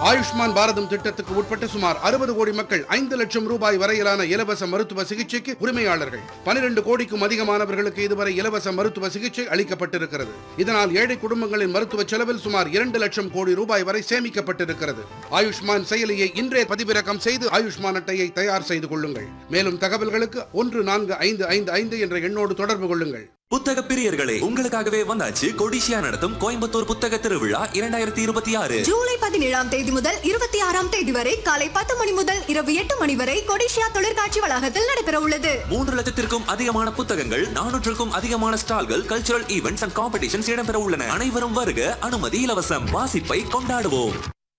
ஆயுஷ்மான் பாரதம் திட்டத்துக்கு உட்பட்ட சுமார் அறுபது கோடி மக்கள் ஐந்து லட்சம் ரூபாய் வரையிலான இலவச மருத்துவ சிகிச்சைக்கு உரிமையாளர்கள் பனிரெண்டு கோடிக்கும் அதிகமானவர்களுக்கு இதுவரை இலவச மருத்துவ சிகிச்சை அளிக்கப்பட்டிருக்கிறது இதனால் ஏழை குடும்பங்களின் மருத்துவ செலவில் சுமார் இரண்டு லட்சம் கோடி ரூபாய் வரை சேமிக்கப்பட்டிருக்கிறது ஆயுஷ்மான் செயலியை இன்றே பதிவிறக்கம் செய்து ஆயுஷ்மான் அட்டையை தயார் செய்து கொள்ளுங்கள் மேலும் தகவல்களுக்கு ஒன்று நான்கு ஐந்து ஐந்து ஐந்து என்ற எண்ணோடு தொடர்பு கொள்ளுங்கள் புத்தக பிரியர்களே உங்களுக்காகவே வந்தாச்சு கொடிசியா நடத்தும் கோயம்புத்தூர் புத்தக திருவிழா இரண்டாயிரத்தி இருபத்தி ஆறு ஜூலை பதினேழாம் தேதி முதல் இருபத்தி ஆறாம் தேதி வரை காலை பத்து மணி முதல் இரவு எட்டு மணி வரை கொடிஷியா தொழிற்காட்சி வளாகத்தில் நடைபெற உள்ளது மூன்று லட்சத்திற்கும் அதிகமான புத்தகங்கள் நானூற்றுக்கும் அதிகமான ஸ்டால்கள் கல்ச்சுரல் ஈவெண்ட்ஸ் அண்ட் காம்படிஷன்ஸ் இடம்பெற உள்ளன அனைவரும் வருக அனுமதி இலவசம் வாசிப்பை கொண்டாடுவோம்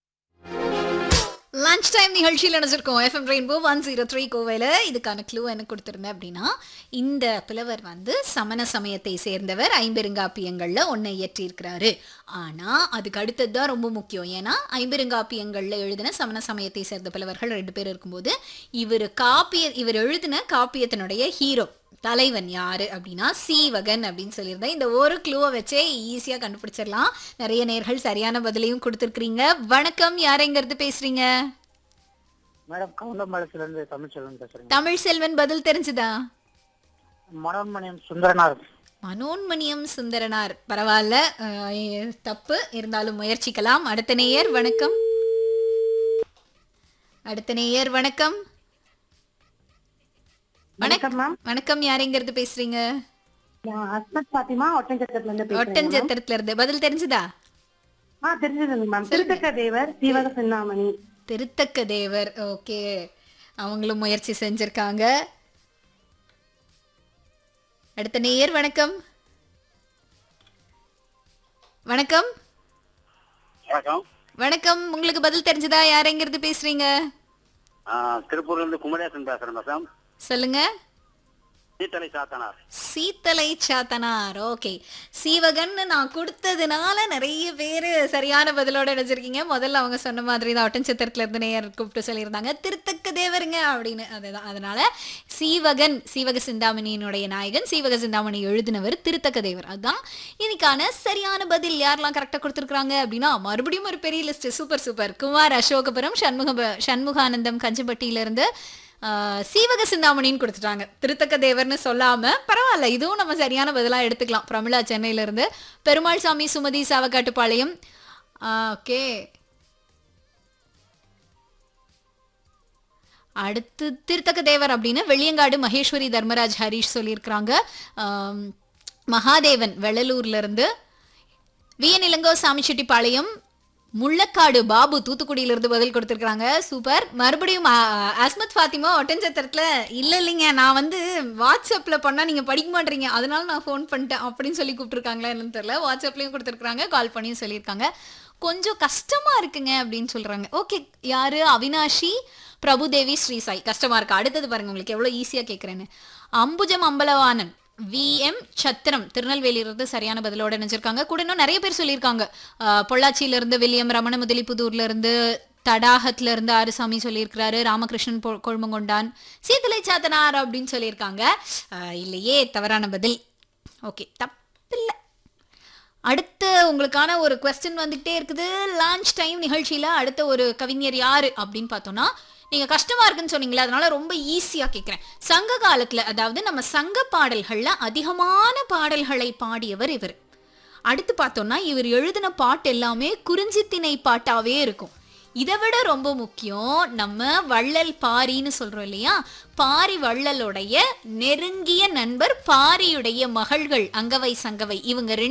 லஞ்ச் டைம் நிகழ்ச்சியில் நினைச்சிருக்கோம் FM rainbow one zero three கோவையில் இதுக்கான க்ளூ என்ன கொடுத்துருந்தேன் அப்படின்னா இந்த புலவர் வந்து சமண சமயத்தை சேர்ந்தவர் ஐம்பெருங்காப்பியங்களில் ஒன்றை இயற்றியிருக்கிறாரு ஆனால் அதுக்கு அடுத்தது தான் ரொம்ப முக்கியம் ஏன்னா ஐம்பெருங்காப்பியங்களில் எழுதின சமண சமயத்தை சேர்ந்த புலவர்கள் ரெண்டு பேர் இருக்கும்போது இவர் காப்பிய இவர் எழுதின காப்பியத்தினுடைய ஹீரோ தலைவன் யாரு அப்படின்னா சீவகன் அப்படின்னு சொல்லியிருந்தேன் இந்த ஒரு க்ளூவை வச்சே ஈஸியாக கண்டுபிடிச்சிடலாம் நிறைய நேர்கள் சரியான பதிலையும் கொடுத்துருக்குறீங்க வணக்கம் யாரைங்கிறது பேசுறீங்க மேடம் கவுண்டம்பாளையத்துல இருந்து தமிழ்ச்செல்வன் பேசுறேங்க தமிழ் செல்வன் பதில் தெரிஞ்சுதா மனோன்மணியம் சுந்தரனார் மனோன்மணியம் சுந்தரனார் பரவாயில்ல அஹ், தப்பு இருந்தாலும் முயற்சிக்கலாம் அடுத்த நேயர் வணக்கம் அடுத்த நேயர் வணக்கம் வணக்கம் மேம் வணக்கம் யாரைங்கிறது பேசுறீங்க நான் அஸ்மத் பாத்திமா ஒட்டஞ்சத்திரத்துல இருந்து பேசுறேன் ஒட்டஞ்சத்திரத்துல இருந்து பதில் தெரிஞ்சுதா ஆ தெரிஞ்சதுங்க மேம் திருத்தக்க தேவர் சீவக சின்னாமணி திருத்தக்க தேவர் ஓகே அவங்களும் முயற்சி செஞ்சிருக்காங்க அடுத்த நேயர் வணக்கம் வணக்கம் வணக்கம் வணக்கம் உங்களுக்கு பதில் தெரிஞ்சதா யாரெங்கிறது பேசுறீங்க திருப்பூர்ல இருந்து குமரேசன் பேசுறேன் மேடம் சொல்லுங்க சீத்தலை சாத்தனார் சீத்தலை சாத்தனார் ஓகே சீவகன்னு நான் கொடுத்ததுனால நிறைய பேர் சரியான பதிலோட நினைச்சிருக்கீங்க முதல்ல அவங்க சொன்ன மாதிரி தான் ஒட்டன்சத்திரத்துல இருந்து நேயர் கூப்பிட்டு சொல்லியிருந்தாங்க திருத்தக்க தேவருங்க அப்படின்னு அதுதான் அதனால சீவகன் சீவக சிந்தாமணியினுடைய நாயகன் சீவக சிந்தாமணி எழுதினவர் திருத்தக்க தேவர் அதுதான் இன்னைக்கான சரியான பதில் யாரெல்லாம் கரெக்டாக கொடுத்துருக்காங்க அப்படின்னா மறுபடியும் ஒரு பெரிய list super super Kumar Asokapuram Shanmuga Shanmuganandam கஞ்சப்பட்டியிலிருந்து ஆஹ் சீவக சிந்தாமணின்னு கொடுத்துட்டாங்க திருத்தக்க தேவர்னு சொல்லாம பரவாயில்ல இதுவும் நம்ம சரியான பதிலா எடுத்துக்கலாம் பிரமிளா சென்னையில இருந்து பெருமாள் சாமி சுமதி சாவக்காட்டுப்பாளையம் ஓகே அடுத்து திருத்தக்க தேவர் அப்படின்னு வெள்ளியங்காடு மகேஸ்வரி தர்மராஜ் ஹரீஷ் சொல்லியிருக்கிறாங்க ஆம், மகாதேவன் வெள்ளலூர்ல இருந்து விஎன் இளங்கோ சாமிச்செட்டிப்பாளையம் முள்ளக்காடு பாபு தூத்துக்குடியிலிருந்து பதில் கொடுத்துருக்காங்க சூப்பர் மறுபடியும் ஆ, அஸ்மத் ஃபாத்திமா ஒட்டஞ்சத்திரத்தில் இல்லை இல்லைங்க நான் வந்து வாட்ஸ்அப்பில் பண்ணால் நீங்கள் படிக்க மாட்டீங்க அதனால நான் ஃபோன் பண்ணிட்டேன் அப்படின்னு சொல்லி கூப்பிட்டுருக்காங்களா என்னன்னு தெரியல வாட்ஸ்அப்லேயும் கொடுத்துருக்காங்க கால் பண்ணியும் சொல்லியிருக்காங்க கொஞ்சம் கஷ்டமாக இருக்குங்க அப்படின்னு சொல்கிறாங்க ஓகே யாரு அவினாஷி பிரபுதேவி ஸ்ரீசாய் கஷ்டமாக இருக்கு அடுத்தது பாருங்க உங்களுக்கு எவ்வளோ ஈஸியாக கேட்குறேன்னு அம்புஜம் அம்பலவாணன் விஎம் சத்திரம் திருநெல்வேலியிலிருந்து சரியான பதிலோட நினைச்சிருக்காங்க கூட இன்னும் நிறைய பேர் சொல்லியிருக்காங்க அஹ், பொள்ளாச்சியில இருந்து வில்லியம் ரமணமுதலி புதூர்ல இருந்து தடாகத்துல இருந்து ஆறுசாமி சொல்லியிருக்கிறாரு ராமகிருஷ்ணன் பொ- கொழுமங்கொண்டான் சீத்தலை சாத்தனார் அப்படின்னு சொல்லியிருக்காங்க அஹ், இல்லையே தவறான பதில் ஓகே தப்பில்லை அடுத்து உங்களுக்கான ஒரு கொஸ்டின் வந்துகிட்டே இருக்குது லான்ச் டைம் நிகழ்ச்சியில அடுத்த ஒரு கவிஞர் யாரு அப்படின்னு பார்த்தோம்னா நீங்க கஷ்டமா இருக்குன்னு சொன்னீங்களா அதனால ரொம்ப ஈஸியா கேட்கிறேன் சங்க காலத்துல அதாவது நம்ம சங்க பாடல்கள்ல அதிகமான பாடல்களை பாடியவர் இவர் அடுத்து பார்த்தோம்னா இவர் எழுதின பாட்டு எல்லாமே குறிஞ்சித்திணை பாட்டாவே இருக்கும் இதை விட ரொம்ப முக்கியம் நம்ம வள்ளல் பாரின்னு சொல்றோம் இல்லையா பாரி வள்ளலுடைய நெருங்கிய நண்பர் பாரியுடைய மகள்கள் அங்கவை சங்கவை இவங்க ரெண்டு